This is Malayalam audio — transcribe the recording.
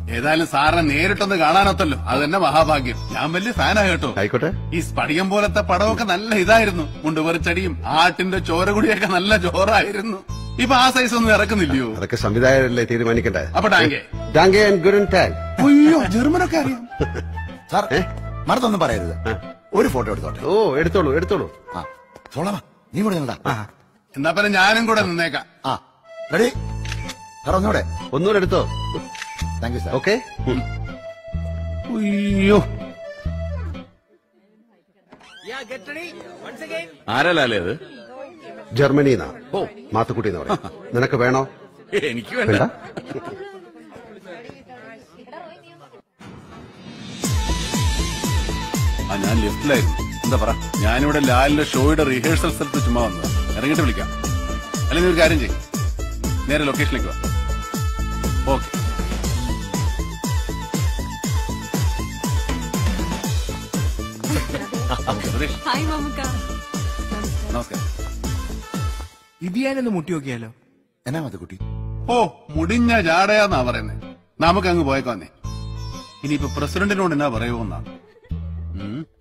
ഏതായാലും സാറിനെ നേരിട്ടൊന്ന് കാണാനൊത്തല്ലോ അത് തന്നെ മഹാഭാഗ്യം ഞാൻ വലിയ ഫാനാ കേട്ടോ ആയിക്കോട്ടെ ഈ സ്പടികം പോലത്തെ പടമൊക്കെ നല്ല ഇതായിരുന്നു മുണ്ടുപറിച്ചടിയും ആട്ടിന്റെ ചോരകുടിയൊക്കെ നല്ല ചോറായിരുന്നു ഇപ്പൊ ആ സൈസ് ഒന്നും ഇറക്കുന്നില്ലയോ അതൊക്കെ സംവിധായകരല്ലേ തീരുമാനിക്കണ്ടേ അപ്പൊ ടാങ്കെ ഡാങ്കെ ആൻഡ് ഗുഡൻ ടാൻ അയ്യോ ജർമ്മനൊക്കെ അറിയാം സാർ മറത്തൊന്നും പറയരുത് ഒരു ഫോട്ടോ എടുത്തോട്ടെ ഓ എടുത്തോളൂ എടുത്തോളൂ ആ സോളമ നീ കൂടെ നിന്നടാ എന്നാ പിന്നെ ഞാനും കൂടെ നിന്നേക്കാം ആ റെഡി സാർ ഒന്നുകൂടെ ഒന്നുകൂടെ എടുത്തോ താങ്ക് യു സാർ ഓക്കെ അയ്യോ ആരല്ലേ അത് ജർമ്മനിന്നാ ഓ മാത്തുക്കുട്ടി എന്ന് പറയാം നിനക്ക് വേണോ എനിക്ക് വേണ്ട വേണ്ട ആ ഞാൻ ലിഫ്റ്റിലായിരുന്നു എന്താ പറ ഞാനിവിടെ ലാലിന്റെ ഷോയുടെ റിഹേഴ്സൽ സ്ഥലത്ത് ചുമ്മാ വന്നത് ഇറങ്ങിയിട്ട് വിളിക്കാം അല്ലെങ്കിൽ ഒരു കാര്യം ചെയ്യും നേരെ ലൊക്കേഷനിലേക്ക് വാ ഓക്കെ സുരേഷ് ഹായ് മമ്മുക്ക നമസ്കാരം ഇത് ഞാനൊന്ന് മുട്ടി നോക്കിയാലോ എന്നാ മതി കുട്ടി ഓ മുടിഞ്ഞ ജാടയാന്നാ പറയുന്നേ നമുക്ക് അങ്ങ് പോയേക്കാന്നേ ഇനിയിപ്പോ പ്രസിഡന്റിനോട് എന്നാ പറയുമെന്നാണ്